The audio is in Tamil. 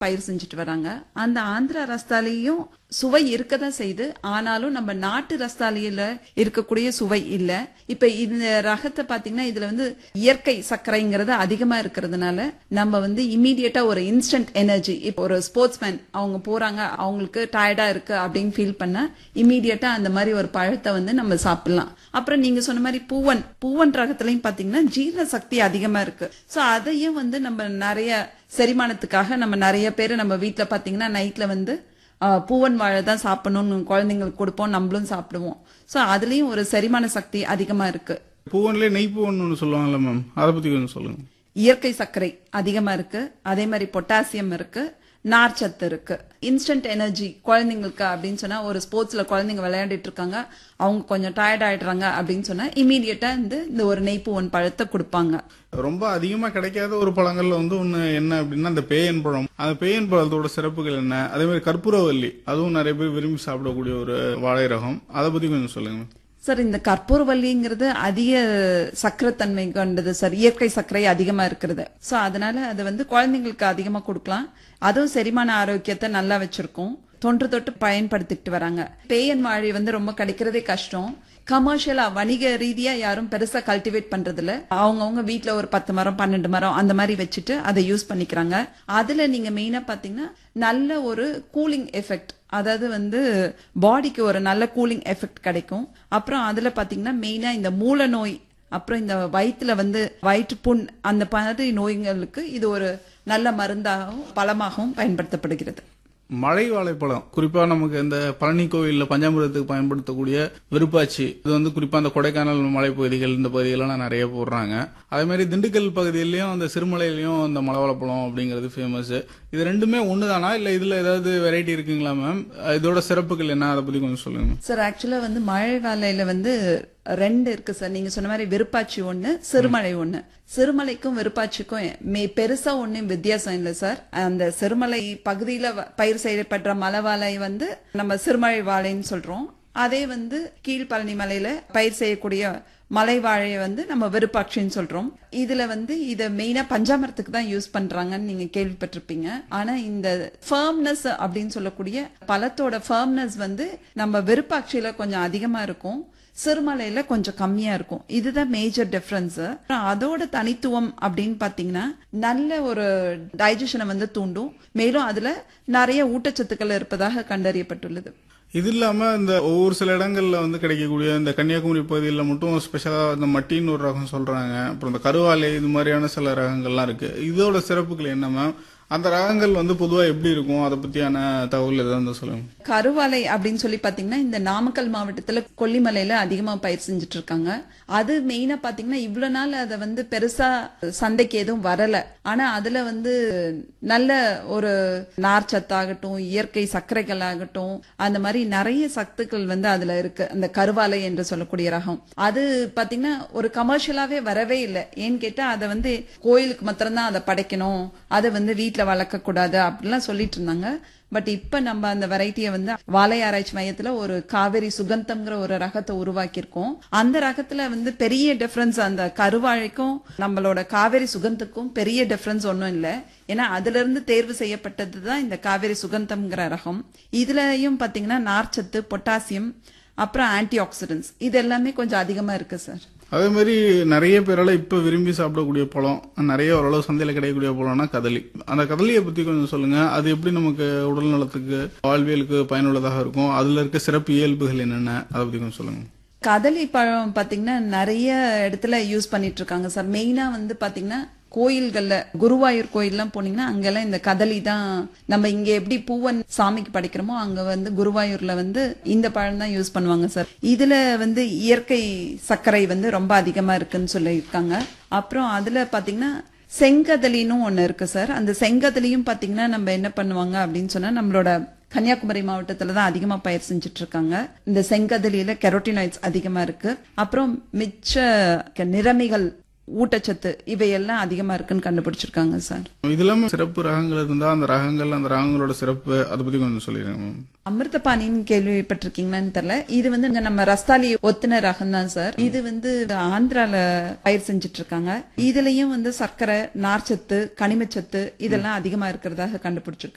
பயிர் செஞ்சுட்டு வராங்க அந்த ஆந்திரா ரஸ்தாலியும் சுவை இருக்க தான் செய்யுது ஆனாலும் நம்ம நாட்டு ரஸ்தாலியில இருக்கக்கூடிய சுவை இல்ல இப்ப இந்த ரகத்தை பாத்தீங்கன்னா இதுல வந்து இயற்கை சர்க்கரைங்கிறது அதிகமா இருக்கிறதுனால நம்ம வந்து இம்மீடியட்டா ஒரு இன்ஸ்டன்ட் எனர்ஜி இப்போ ஒரு ஸ்போர்ட்ஸ்மேன் அவங்க போறாங்க அவங்களுக்கு டயர்டா இருக்கு அப்படின்னு ஃபீல் பண்ணா இம்மீடியட்டா அந்த மாதிரி ஒரு பழத்தை வந்து நம்ம சாப்பிடலாம் அப்புறம் நீங்க சொன்ன மாதிரி பூவன் பூவன் ரகத்துலயும் பாத்தீங்கன்னா ஜீரண சக்தி அதிகமா இருக்கு சோ அதையும் வந்து நம்ம நிறைய செரிமானத்துக்காக நம்ம நிறைய பேர் நம்ம வீட்ல பாத்தீங்கன்னா நைட்ல வந்து ஆ, பூவன் வாழை தான் சாப்பிடணும்னு குழந்தைங்களுக்கு கொடுப்போம் நம்மளும் சாப்பிடுவோம் சோ அதுலயும் ஒரு செரிமான சக்தி அதிகமா இருக்கு பூவன்லேயே நெய் பூவன் ஒன்று சொல்லுவாங்கல்ல மேம் அதை பத்தி கொஞ்சம் சொல்லுங்க இயற்கை சர்க்கரை அதிகமா இருக்கு அதே மாதிரி பொட்டாசியம் இருக்கு நார்ச்சத்து இருக்கு இன்ஸ்டன்ட் எனர்ஜி குழந்தைங்களுக்கு அப்படின்னு சொன்னா ஒரு ஸ்போர்ட்ஸ்ல குழந்தைங்க விளையாடிட்டு இருக்காங்க அவங்க கொஞ்சம் டயர்ட் ஆயிடுறாங்க அப்படின்னு சொன்னா இமீடியட்டா இந்த இந்த ஒரு நெய்ப்பூவன் பழத்தை கொடுப்பாங்க ரொம்ப அதிகமா கிடைக்காத ஒரு பழங்கள்ல வந்து ஒண்ணு என்ன அப்படின்னா அந்த பேயன் பழம் அந்த பேயன் பழத்தோட சிறப்புகள் என்ன அதே மாதிரி கற்பூரவல்லி அதுவும் நிறைய பேர் விரும்பி சாப்பிடக்கூடிய ஒரு வாழை ரகம் அதை பத்தி கொஞ்சம் சொல்லுங்க சார் இந்த கற்பூரவல்லிங்கிறது அதிக சக்கரத்தன்மை கொண்டது சார் இயற்கை சர்க்கரை அதிகமா இருக்கிறது சோ அதனால அது வந்து குழந்தைங்களுக்கு அதிகமா கொடுக்கலாம் அதுவும் செரிமான ஆரோக்கியத்தை நல்லா வச்சிருக்கும் தொன்று தொட்டு பயன்படுத்திட்டு வராங்க பேயன் வாழை வந்து ரொம்ப கிடைக்கிறதே கஷ்டம் கமர்ஷியலா வணிக ரீதியா யாரும் பெருசா கல்டிவேட் பண்றது இல்ல அவங்கவுங்க வீட்ல ஒரு பத்து மரம் பன்னெண்டு மரம் அந்த மாதிரி வச்சுட்டு அதை யூஸ் பண்ணிக்கிறாங்க அதுல நீங்க மெயினா பாத்தீங்கன்னா நல்ல ஒரு கூலிங் எஃபெக்ட் அதாவது வந்து பாடிக்கு ஒரு நல்ல கூலிங் எஃபெக்ட் கிடைக்கும் அப்புறம் அதுல பாத்தீங்கன்னா மெயினா இந்த மூல நோய் அப்புறம் இந்த வயிற்றுல வந்து வயிற்று புண் அந்த மாதிரி நோய்களுக்கு இது ஒரு நல்ல மருந்தாகவும் பழமாகவும் பயன்படுத்தப்படுகிறது மலை வாழைப்பழம் குறிப்பா நமக்கு இந்த பழனி கோவில்ல பஞ்சாமிரத்துக்கு பயன்படுத்தக்கூடிய விருப்பாச்சி இது வந்து குறிப்பா அந்த கொடைக்கானல் மலைப்பகுதிகள் இந்த பகுதிகளெல்லாம் நிறைய போடுறாங்க அதே மாதிரி திண்டுக்கல் பகுதியிலயும் அந்த சிறுமலையிலயும் இந்த மலை வாழைப்பழம் அப்படிங்கிறது ஃபேமஸ் இது ரெண்டுமே ஒண்ணுதானா இல்ல இதுல ஏதாவது வெரைட்டி இருக்குங்களா மேம் இதோட சிறப்புகள் என்ன அதை பத்தி கொஞ்சம் சொல்லுங்க சார் ஆக்சுவலா வந்து மழை வேலையில வந்து ரெண்டு இருக்கு சார் நீங்க சொன்ன மாதிரி விருப்பாச்சி ஒண்ணு சிறுமலை ஒண்ணு சிறுமலைக்கும் விருப்பாச்சிக்கும் மே பெருசா ஒண்ணும் வித்தியாசம் இல்லை சார் அந்த சிறுமலை பகுதியில வ- பயிர் செய்யப்படுற மலை வாழை வந்து நம்ம சிறுமலை வாழைன்னு சொல்றோம் அதே வந்து கீழ்பழனி மலையில பயிர் செய்யக்கூடிய மலை வாழையை வந்து நம்ம விருப்பாட்சின்னு சொல்றோம் இதுல வந்து இத மெயினா பஞ்சாமரத்துக்கு தான் யூஸ் பண்றாங்கன்னு நீங்க கேள்விப்பட்டிருப்பீங்க ஆனா இந்த ஃபர்ம்னஸ் அப்படின்னு சொல்லக்கூடிய பழத்தோட ஃபர்ம்னஸ் வந்து நம்ம விருப்பாட்சியில கொஞ்சம் அதிகமா இருக்கும் சிறுமலையில கொஞ்சம் கம்மியா இருக்கும் இதுதான் மேஜர் டிஃபரன்ஸ் அதோட தனித்துவம் அப்படின்னு பாத்தீங்கன்னா நல்ல ஒரு டைஜஷனை வந்து தூண்டும் மேலும் அதுல நிறைய ஊட்டச்சத்துக்கள் இருப்பதாக கண்டறியப்பட்டுள்ளது இது இல்லாம இந்த ஒவ்வொரு சில இடங்கள்ல வந்து கிடைக்கக்கூடிய இந்த கன்னியாகுமரி பகுதியில் மட்டும் ஸ்பெஷலா இந்த மட்டின்னு ஒரு ரகம் சொல்றாங்க அப்புறம் இந்த கருவாலை இது மாதிரியான சில ரகங்கள்லாம் இருக்கு இதோட சிறப்புகள் என்ன மேம் அந்த ரகங்கள் வந்து பொதுவா எப்படி இருக்கும் அதை பத்தியான தகவல் ஏதாவது இருந்தா சொல்லுங்க கருவாலை அப்படின்னு சொல்லி பாத்தீங்கன்னா இந்த நாமக்கல் மாவட்டத்துல கொல்லிமலையில அதிகமா பயிர் செஞ்சுட்டு இருக்காங்க அது மெயினா பாத்தீங்கன்னா இவ்வளவு நாள் அதை வந்து பெருசா சந்தைக்கு எதுவும் வரல ஆனா அதுல வந்து நல்ல ஒரு நார்ச்சத்தாகட்டும் இயற்கை சர்க்கரைகள் ஆகட்டும் அந்த மாதிரி நிறைய சத்துக்கள் வந்து அதுல இருக்கு அந்த கருவாலை என்று சொல்லக்கூடிய ரகம் அது பாத்தீங்கன்னா ஒரு கமர்ஷியலாவே வரவே இல்லை ஏன்னு கேட்டா அதை வந்து கோயிலுக்கு மாத்திரம்தான் அதை படைக்கணும் அதை வந்து வீட்டுல வளர்க்க கூடாது அப்படிலாம் சொல்லிட்டு இருந்தாங்க பட் இப்ப நம்ம அந்த வெரைட்டியை வந்து வாழை ஆராய்ச்சி மையத்துல ஒரு காவேரி சுகந்தம்ங்கிற ஒரு ரகத்தை உருவாக்கியிருக்கோம் அந்த ரகத்துல வந்து பெரிய டிஃபரன்ஸ் அந்த கருவாழைக்கும் நம்மளோட காவேரி சுகந்தத்துக்கும் பெரிய டிஃபரன்ஸ் ஒன்றும் இல்லை ஏன்னா அதுல இருந்து தேர்வு செய்யப்பட்டது தான் இந்த காவேரி சுகந்தம்ங்கிற ரகம் இதுலயும் பாத்தீங்கன்னா நார்ச்சத்து பொட்டாசியம் அப்புறம் ஆன்டி ஆக்சிடென்ட்ஸ் இது எல்லாமே கொஞ்சம் அதிகமா இருக்கு சார் அதே மாதிரி நிறைய பேரால இப்ப விரும்பி சாப்பிடக்கூடிய பழம் நிறைய ஓரளவு சந்தையில கிடைக்கக்கூடிய பழம்னா கதலி அந்த கதலியை பத்தி கொஞ்சம் சொல்லுங்க அது எப்படி நமக்கு உடல் நலத்துக்கு வாழ்வியலுக்கு பயனுள்ளதாக இருக்கும் அதுல இருக்க சிறப்பு இயல்புகள் என்னென்ன அதை பத்தி கொஞ்சம் சொல்லுங்க கதலி பழம் பாத்தீங்கன்னா நிறைய இடத்துல யூஸ் பண்ணிட்டு இருக்காங்க சார் மெயினா வந்து பாத்தீங்கன்னா கோயில்கள்ல குருவாயூர் கோயில்லாம் போனீங்கன்னா அங்கெல்லாம் இந்த கதலி தான் நம்ம இங்க எப்படி பூவன் சாமிக்கு படைக்கிறோமோ அங்க வந்து குருவாயூர்ல வந்து இந்த பழம் தான் யூஸ் பண்ணுவாங்க சார் இதுல வந்து இயற்கை சர்க்கரை வந்து ரொம்ப அதிகமா இருக்குன்னு சொல்லியிருக்காங்க அப்புறம் அதுல பாத்தீங்கன்னா செங்கதலின்னு ஒண்ணு இருக்கு சார் அந்த செங்கதலியும் பாத்தீங்கன்னா நம்ம என்ன பண்ணுவாங்க அப்படின்னு சொன்னா நம்மளோட கன்னியாகுமரி மாவட்டத்துல தான் அதிகமா பயிர் செஞ்சுட்டு இருக்காங்க இந்த செங்கதலியில கெரோட்டினாய்ட்ஸ் அதிகமா இருக்கு அப்புறம் மிச்ச க- நிறமிகள் ஊட்டச்சத்து இவையெல்லாம் அதிகமா இருக்குன்னு கண்டுபிடிச்சிருக்காங்க சார் இது இல்லாம சிறப்பு ரகங்கள் இருந்தா அந்த ரகங்கள் அந்த ரகங்களோட சிறப்பு அதை பத்தி கொஞ்சம் சொல்லிடுங்க மேம் அமிர்தபாணின்னு கேள்விப்பட்டிருக்கீங்களான்னு தெரியல இது வந்து இங்க நம்ம ரஸ்தாலி ஒத்துன ரகம் தான் சார் இது வந்து ஆந்திரால பயிர் செஞ்சுட்டு இருக்காங்க இதுலயும் வந்து சர்க்கரை நார்ச்சத்து கனிமச்சத்து இதெல்லாம் அதிகமா இருக்கிறதாக கண்டுபிடிச்சிருக்காங்க